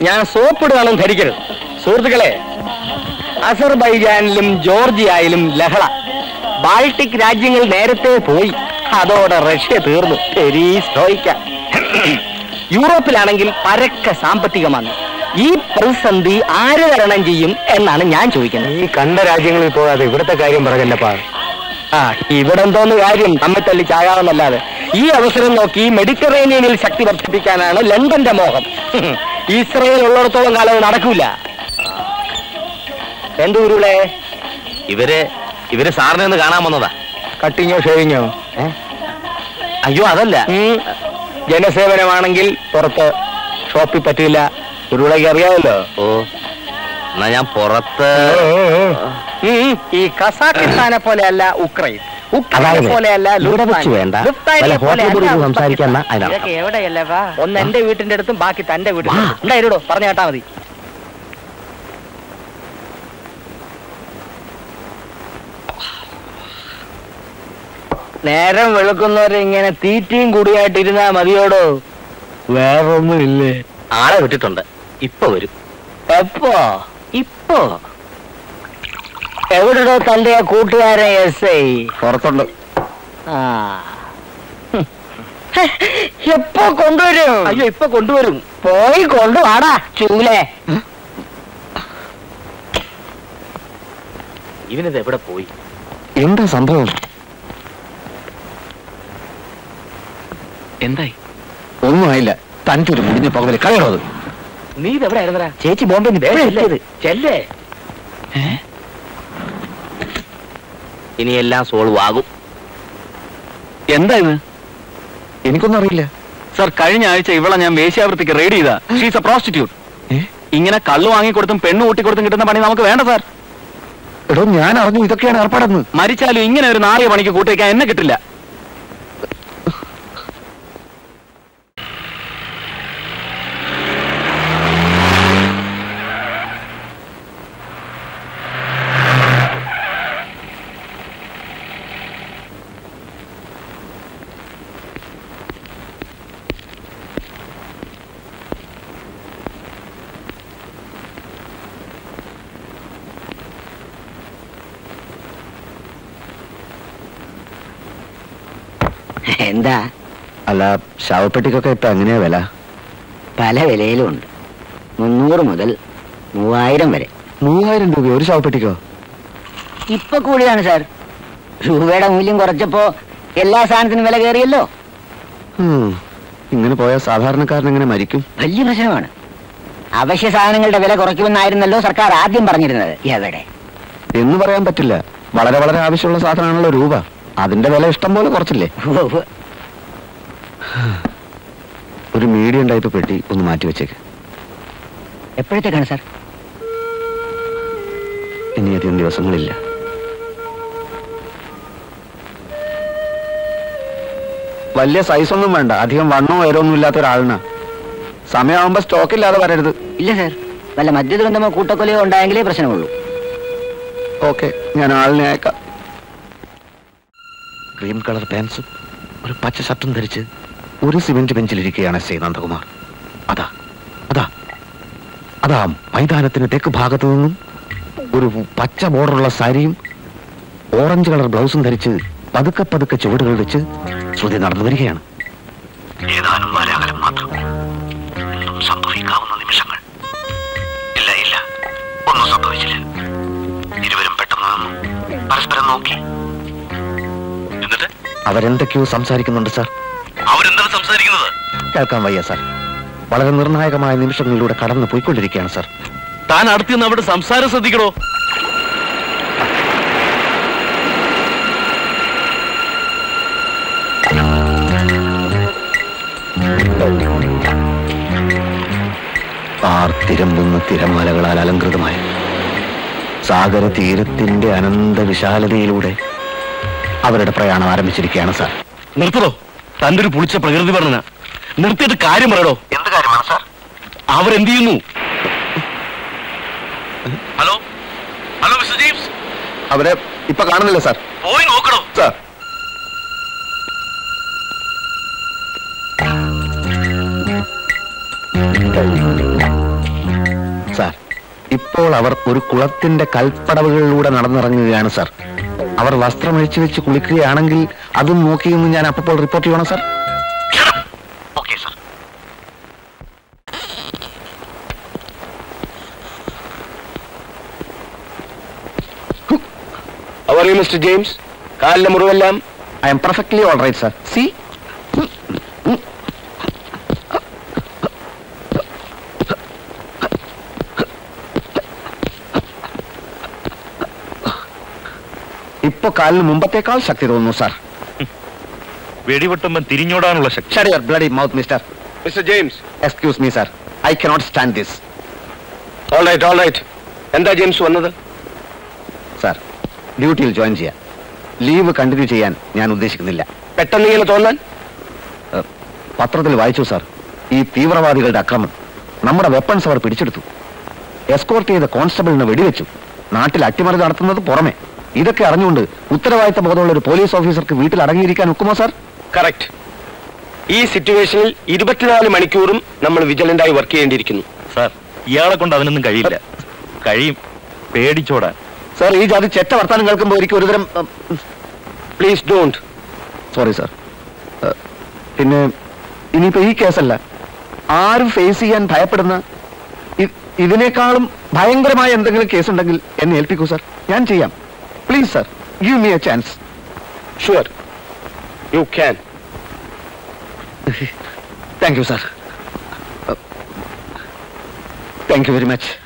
ഞാൻ സോപ്പിടുകയാണെന്ന് ധരിക്കരുത് സുഹൃത്തുക്കളെ അസർബൈജാനിലും ജോർജിയയിലും ലഹള ബാൾട്ടിക് രാജ്യങ്ങൾ നേരത്തെ പോയി അതോടെ റഷ്യ തീർന്നു പെരീസ്ട്രോയിക്ക യൂറോപ്പിലാണെങ്കിൽ പരക്ക സാമ്പത്തികമാണ് ഈ പ്രതിസന്ധി ആര് തരണം ചെയ്യും എന്നാണ് ഞാൻ ചോദിക്കുന്നത് ഈ കണ്ട രാജ്യങ്ങളിൽ പോകാതെ ഇവിടുത്തെ കാര്യം പറഞ്ഞല്ലപ്പാ ആ ഇവിടെ എന്തോന്ന് കാര്യം നമ്മെ തല്ലി ചാകാവുന്നല്ലാതെ ഈ അവസരം നോക്കി മെഡിറ്ററേനിയനിൽ ശക്തി വർദ്ധിപ്പിക്കാനാണ് ലണ്ടന്റെ മോഹം ഇസ്രയേൽ ഉള്ളിടത്തോളം കാലം അത് നടക്കൂല എന്ത് ഉരുളെ ഇവര് ഇവര് സാറിനെ ഒന്ന് കാണാൻ വന്നതാ കട്ടിങ്ങോ ഷേവിങ്ങോ അയ്യോ അതല്ല ഉം. ജനസേവനമാണെങ്കിൽ പുറത്ത് ഷോപ്പിൽ പറ്റില്ല ഉരുളയ്ക്ക് അറിയാമല്ലോ ഓ എന്നാ ഞാൻ പുറത്ത് ഉം. ഈ കസാഖിസ്ഥാനെ പോലെയല്ല ഉക്രൈൻ ഉക്രൈനെ അതായത് പോലെയല്ല ഇവിടെ വെച്ച് ലുഫ്താൻ. വേണ്ട. ലുഫ്താനെ വല്ല പോലെയല്ല ഹോട്ടലിൽ പോയി ഉസ്ബെക്കിസ്ഥാൻ. സംസാരിക്കാന്നാ അതിനർത്ഥം. ഇതൊക്കെ എവിടെയല്ലേ വാ ഒന്ന് എന്റെ വീട്ടിന്റെ അടുത്തും ബാക്കി തന്റെ വീട്ടിൽ ഉണ്ടായിരോ പറഞ്ഞു കേട്ടാ മതി നേരം വെളുക്കുന്നവരെ ഇങ്ങനെ തീറ്റയും കുടിയായിട്ടിരുന്നാ മതിയോടോ വേറൊന്നും ഇല്ലേ ആളെ വിട്ടിട്ടുണ്ട് ഇപ്പൊ വരും എപ്പോ ഇപ്പോ എവിടെടോ തന്റെ ആ കൂട്ടുകാരൻ എസ് ഐ പുറത്തുണ്ട് ആ ഹും. ഹെ, എപ്പോ കൊണ്ടുവരും അയ്യോ ഇപ്പൊ കൊണ്ടുവരും പോയി കൊണ്ടുവാടാ ചൂലേ ഇവനിത് എവിടെ പോയി എന്താ സംഭവം എന്തായി ഒന്നും ആയില്ല തനിക്കൊരു മുടിഞ്ഞ പകവല് കളയണോ അത് നീ ഇത് എവിടെ ആയിരുന്നടാ ചേച്ചി ബോംബെ ചെല്ലേ ചെല്ലേ ഇനി എല്ലാം സോൾവ് ആകും എന്താ ഇത് എനിക്കൊന്നും അറിയില്ല സർ കഴിഞ്ഞ ആഴ്ച ഇവളെ ഞാൻ വേശ്യാവൃത്തിക്ക് റെഡി ചെയ്താ ഷീസ് എ പ്രോസ്റ്റിറ്റ്യൂട്ട് ഏ? ഇങ്ങനെ കള്ളു വാങ്ങിക്കൊടുത്തും പെണ്ണ് കൂട്ടിക്കൊടുത്തും കിട്ടുന്ന പണി നമുക്ക് വേണ്ട സാർ എടോ ഞാൻ അറിഞ്ഞു ഇതൊക്കെയാണ് ഏർപ്പാടെന്ന് മരിച്ചാലും ഇങ്ങനെ ഒരു നാറിയ പണിക്ക് കൂട്ടിവെക്കാൻ എന്നെ കിട്ടില്ല എന്താ അല്ല ശവപ്പെട്ടിക്കൊക്കെ ഇപ്പൊ എങ്ങനെയാ വില പല വിലയിലും ഉണ്ട് മുന്നൂറ് മുതൽ മൂവായിരം വരെ മൂവായിരം രൂപ ഒരു ശവപ്പെട്ടിക്കോ ഇപ്പൊ കൂടിയതാണ് സാർ രൂപയുടെ മൂല്യം കുറച്ചപ്പോ എല്ലാ സാധനത്തിനും വില കയറിയല്ലോ ഉം. ഇങ്ങനെ പോയാൽ സാധാരണക്കാരൻ എങ്ങനെ മരിക്കും വലിയ പ്രശ്നമാണ് അവശ്യ സാധനങ്ങളുടെ വില കുറയ്ക്കുമെന്നായിരുന്നല്ലോ സർക്കാർ ആദ്യം പറഞ്ഞിരുന്നത് എവിടെ എന്ന് പറയാൻ പറ്റില്ല വളരെ വളരെ ആവശ്യമുള്ള സാധനമാണല്ലോ രൂപ അതിന്റെ വില ഇഷ്ടം പോലെ കുറച്ചില്ലേ ഉവ്വ്. ഒരു മീഡിയം ടൈപ്പ് പെട്ടി ഒന്ന് മാറ്റി വെച്ചേക്ക് എപ്പോഴത്തേക്കാണ് സാർ ഇനി അധികം ദിവസങ്ങളില്ല വലിയ സൈസ് ഒന്നും വേണ്ട അധികം വണ്ണോ ഉയരമൊന്നും ഇല്ലാത്ത ഒരാളിനാ സമയമാകുമ്പോ സ്റ്റോക്ക് ഇല്ലാതെ വരരുത് ഇല്ല സാർ വല്ല മദ്യദുരന്തമോ കൂട്ടക്കൊലയോ ഉണ്ടായെങ്കിലേ പ്രശ്നമുള്ളൂ ഓക്കെ ഞാൻ ആളിനെ അയക്കാം ക്രീം കളർ പാൻസും ഒരു പച്ച ഷർട്ടും ധരിച്ച് ഒരു സിമെന്റ് ബെഞ്ചിലിരിക്കുകയാണ് എസ് ഐ നന്ദകുമാർ അതാ അതാ അതാ മൈതാനത്തിന് തെക്ക് ഭാഗത്തു നിന്നും ഒരു പച്ച ബോർഡറുള്ള സാരിയും ഓറഞ്ച് കളർ ബ്ലൗസും ധരിച്ച് പതുക്കെ പതുക്കെ ചുവടുകൾ വെച്ച് ശ്രുതി നടന്നു വരികയാണ് ഏതാനും നാലാകലം മാത്രം ഒന്നും സംഭവിക്കാവുന്ന നിമിഷങ്ങൾ ഇല്ല ഇല്ല ഒന്നും സംഭവിച്ചില്ല ഇരുവരും പെട്ടെന്ന് നിന്നു പരസ്പരം നോക്കി എന്നിട്ട് അവരെന്തൊക്കെയോ സംസാരിക്കുന്നുണ്ട് സാർ അവരെന്താണ് സംസാരിക്കുന്നത് കേൾക്കാൻ വയ്യ സാർ വളരെ നിർണായകമായ നിമിഷങ്ങളിലൂടെ കടന്നു പോയിക്കൊണ്ടിരിക്കുകയാണ് സാർ താൻ അടുത്ത് നിന്ന് അവിടെ സംസാരം ശ്രദ്ധിക്കണോ ആർത്തിരമ്പുന്ന തിരമാലകളാൽ അലങ്കൃതമായ സാഗര തീരത്തിന്റെ അനന്ത വിശാലതയിലൂടെ അവരുടെ പ്രയാണം ആരംഭിച്ചിരിക്കുകയാണ് സാർ നിർത്തണോ തന്റെ ഒരു പുളിച്ച പ്രകൃതി വർണ്ണന നിർത്തിയിട്ട് കാര്യം പറയണോ എന്ത് കാര്യമാണ് സാർ അവരെന്ത് ചെയ്യുന്നു ഹലോ ഹലോ മിസ്റ്റർ ജെയിംസ് അവരെ ഇപ്പൊ കാണുന്നില്ല സാർ പോയി നോക്കണോ സാർ ഇപ്പോൾ അവർ ഒരു കുളത്തിന്റെ കൽപ്പടവുകളിലൂടെ നടന്നിറങ്ങുകയാണ് സർ അവർ വസ്ത്രമഴിച്ചു വെച്ച് കുളിക്കുകയാണെങ്കിൽ അതും നോക്കിയെന്ന് ഞാൻ അപ്പോൾ റിപ്പോർട്ട് ചെയ്യണം സർ ഓക്കെ സർ അവർ മിസ്റ്റർ ജെയിംസ് കാലിലെ മുറിവെല്ലാം I'm perfectly all right sir see ഇപ്പൊ കാലിന് മുമ്പത്തേക്കാൾ ശക്തി തോന്നുന്നു സാർ വെടിവെട്ടുമ്പം തിരിഞ്ഞോടാനുള്ള ശക്തി shut your bloody mouth mister mister James excuse me sir I cannot stand this all right all right എന്താ ജെയിംസ് വന്നത് സാർ ഡ്യൂട്ടിയിൽ ജോയിൻ ചെയ്യാം ലീവ് കണ്ടിന്യൂ ചെയ്യാൻ ഞാൻ ഉദ്ദേശിക്കുന്നില്ല പെട്ടെന്ന് ഇങ്ങനെ തോന്നാൻ ഏഹ്, പത്രത്തിൽ വായിച്ചു സാർ ഈ തീവ്രവാദികളുടെ അക്രമം നമ്മുടെ വെപ്പൺസ് അവർ പിടിച്ചെടുത്തു എസ്കോർട്ട് ചെയ്ത കോൺസ്റ്റബിളിനെ വെടിവെച്ചു നാട്ടിൽ അട്ടിമറി നടത്തുന്നത് പുറമെ ഇതൊക്കെ അറിഞ്ഞുകൊണ്ട് ഉത്തരവാദിത്ത ബോധമുള്ള ഒരു പോലീസ് ഓഫീസർക്ക് വീട്ടിൽ അടങ്ങിയിരിക്കാൻ ഒക്കുമോ സാർ കറക്റ്റ് ഈ സിറ്റുവേഷനിൽ ഇരുപത്തിനാല് മണിക്കൂറും നമ്മൾ വിജിലന്റായി വർക്ക് ചെയ്യേണ്ടിയിരിക്കുന്നു സാർ ഇയാളെ കൊണ്ട് അതിനൊന്നും കഴിയില്ല കഴിയും പേടിച്ചോടാൻ സാർ ഈ ജാതി ചെറ്റ വർത്താനം കേൾക്കുമ്പോൾ എനിക്ക് ഒരുതരം പ്ലീസ് ഡോണ്ട് സോറി സാർ പിന്നെ ഇനിയിപ്പോ ഈ കേസല്ല ആരും ഫേസ് ചെയ്യാൻ ഭയപ്പെടുന്ന ഇ- ഇതിനേക്കാളും ഭയങ്കരമായ എന്തെങ്കിലും കേസ് ഉണ്ടെങ്കിൽ എന്നെ ഏൽപ്പിക്കൂ സാർ ഞാൻ ചെയ്യാം please sir give me a chance sure you can thank you sir thank you very much